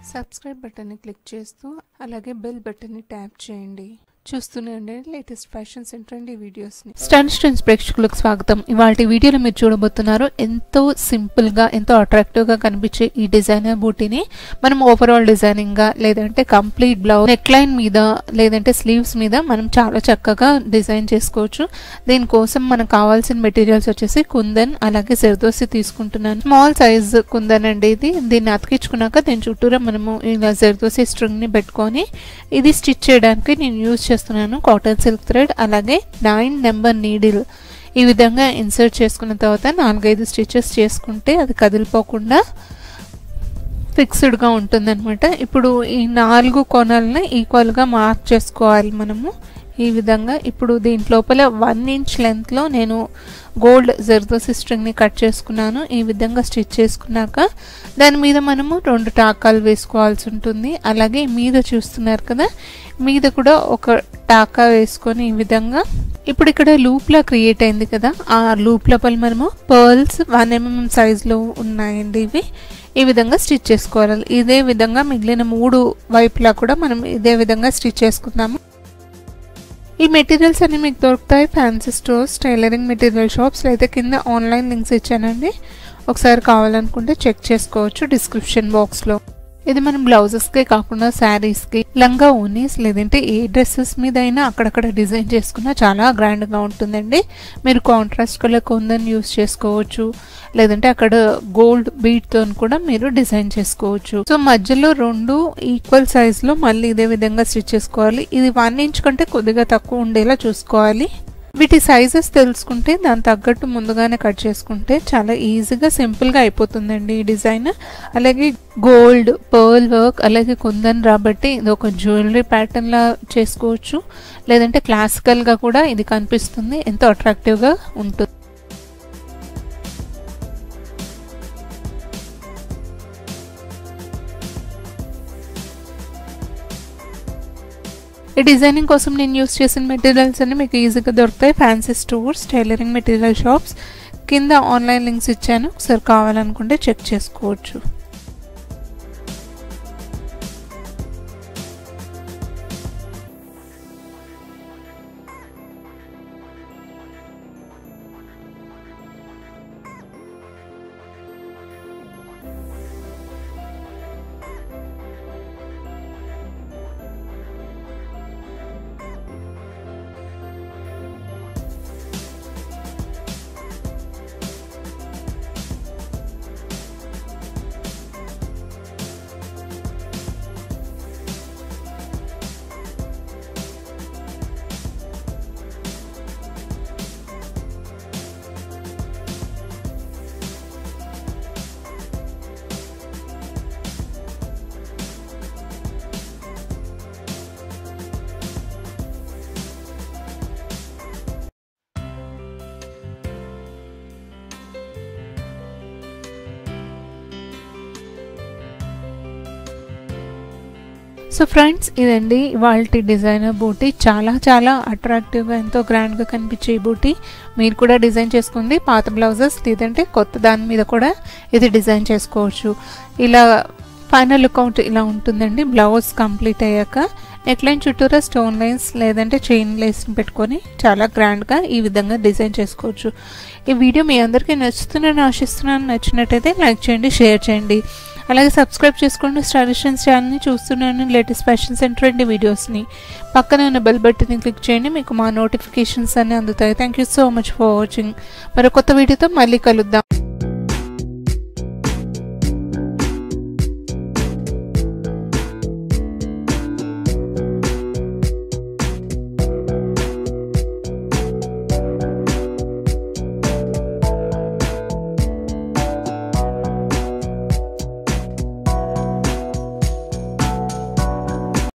subscribe బటన్ని click చేస్తూ అలాగే బెల్ బటన్ని ట్యాప్ చేయండి చూస్తూనే ఉండండి లేటెస్ట్ ఫ్యాషన్స్ అండ్ ట్రెండీ వీడియోస్ని స్టన్ స్టన్స్ ప్రేక్షకులకు స్వాగతం ఇవాళ వీడియోలో మీరు చూడబోతున్నారు ఎంతో సింపుల్గా ఎంతో అట్రాక్టివ్గా కనిపించే ఈ డిజైనర్ బూటీని మనం ఓవరాల్ డిజైనింగ్గా లేదంటే కంప్లీట్ బ్లౌజ్ నెక్ లైన్ మీద లేదంటే స్లీవ్స్ మీద మనం చాలా చక్కగా డిజైన్ చేసుకోవచ్చు దీనికోసం మనకు కావాల్సిన మెటీరియల్స్ వచ్చేసి కుందన్ అలాగే జర్దోసి తీసుకుంటున్నాను స్మాల్ సైజ్ కుందన్ అండి ఇది దీన్ని అతికించుకున్నాక దీని చుట్టూరా మనము ఇలా జర్దోసి స్ట్రింగ్ ని పెట్టుకొని ఇది స్టిచ్ చేయడానికి నేను యూజ్ చేస్తున్నాను కాటన్ సిల్క్ థ్రెడ్ అలాగే నైన్ నెంబర్ నీడిల్ ఈ విధంగా ఇన్సర్ట్ చేసుకున్న తర్వాత నాలుగైదు స్టిచెస్ చేసుకుంటే అది కదిలిపోకుండా ఫిక్స్డ్గా ఉంటుందన్నమాట ఇప్పుడు ఈ నాలుగు కొనల్ని ఈక్వల్గా మార్క్ చేసుకోవాలి మనము ఈ విధంగా ఇప్పుడు దీంట్ లోపల వన్ ఇంచ్ లెంత్లో నేను గోల్డ్ జర్దోసి స్ట్రింగ్ని కట్ చేసుకున్నాను ఈ విధంగా స్టిచ్ చేసుకున్నాక దాని మీద మనము రెండు టాకాలు వేసుకోవాల్సి ఉంటుంది అలాగే మీద చూస్తున్నారు కదా మీద కూడా ఒక టాకా వేసుకొని ఈ విధంగా ఇప్పుడు ఇక్కడ లూప్లా క్రియేట్ అయింది కదా ఆ లూప్ లోపల మనము పర్ల్స్ వన్ ఎంఎం సైజులో ఉన్నాయండి ఇవి ఈ విధంగా స్టిచ్ చేసుకోవాలి ఇదే విధంగా మిగిలిన మూడు వైపులా కూడా మనం ఇదే విధంగా స్టిచ్ చేసుకుందాము ఈ మెటీరియల్స్ అన్ని మీకు దొరుకుతాయి fancy stores tailoring material shops లేదా కింద ఆన్లైన్ లింక్స్ ఇచ్చానండి ఒకసారి కావాలనుకుంటే చెక్ చేసుకోవచ్చు డిస్క్రిప్షన్ బాక్స్లో ఇది మనం బ్లౌజెస్కే కాకుండా శారీస్కి లంగా ఓనీస్ లేదంటే ఏ డ్రెస్సెస్ మీద అయినా అక్కడక్కడ డిజైన్ చేసుకున్నా చాలా గ్రాండ్గా ఉంటుందండి మీరు కాంట్రాస్ట్ కలర్ కొందని యూస్ చేసుకోవచ్చు లేదంటే అక్కడ గోల్డ్ బీట్తో కూడా మీరు డిజైన్ చేసుకోవచ్చు సో మధ్యలో రెండు ఈక్వల్ సైజ్లో మళ్ళీ ఇదే విధంగా స్టిచ్ చేసుకోవాలి ఇది వన్ ఇంచ్ కంటే కొద్దిగా తక్కువ ఉండేలా చూసుకోవాలి వీటి సైజెస్ తెలుసుకుంటే దాని తగ్గట్టు ముందుగానే కట్ చేసుకుంటే చాలా ఈజీగా సింపుల్గా అయిపోతుందండి ఈ డిజైన్ అలాగే గోల్డ్ పర్ల్ వర్క్ అలాగే కుందన్ రాబట్టి ఇది ఒక జ్యువెలరీ ప్యాటర్న్ లా చేసుకోవచ్చు లేదంటే క్లాసికల్గా కూడా ఇది కనిపిస్తుంది ఎంతో అట్రాక్టివ్గా ఉంటుంది ఈ డిజైనింగ్ కోసం నేను యూస్ చేసిన మెటీరియల్స్ అన్ని మీకు ఈజీగా దొరుకుతాయి fancy stores tailoring material shops కింద ఆన్లైన్ లింక్స్ ఇచ్చాను ఒకసారి కావాలనుకుంటే చెక్ చేసుకోవచ్చు సో ఫ్రెండ్స్ ఇదండి ఇవాళ డిజైనర్ బూటీ చాలా చాలా అట్రాక్టివ్గా ఎంతో గ్రాండ్గా కనిపించే ఈ బూటీ మీరు కూడా డిజైన్ చేసుకుంది పాత బ్లౌజెస్ లేదంటే కొత్త దాని మీద కూడా ఇది డిజైన్ చేసుకోవచ్చు ఇలా ఫైనల్ లుక్ అవుట్ ఇలా ఉంటుందండి బ్లౌజ్ కంప్లీట్ అయ్యాక నెక్ లైన్ చుట్టూరా స్టోన్ లైన్స్ లేదంటే చైన్ లైన్స్ పెట్టుకొని చాలా గ్రాండ్గా ఈ విధంగా డిజైన్ చేసుకోవచ్చు ఈ వీడియో మీ అందరికీ నచ్చుతుందని ఆశిస్తున్నాను నచ్చినట్టయితే లైక్ చేయండి షేర్ చేయండి అలాగే సబ్స్క్రైబ్ చేసుకోండి స్టారిషన్స్ ఛానల్ని చూస్తున్నాను లేటెస్ట్ ఫ్యాషన్స్ అండ్ ట్రెండ్ వీడియోస్ని పక్కనే ఉన్న బెల్ బటన్ని క్లిక్ చేయండి మీకు మా నోటిఫికేషన్స్ అన్నీ అందుతాయి thank you so much for watching మరో కొత్త వీడియోతో మళ్ళీ కలుద్దాం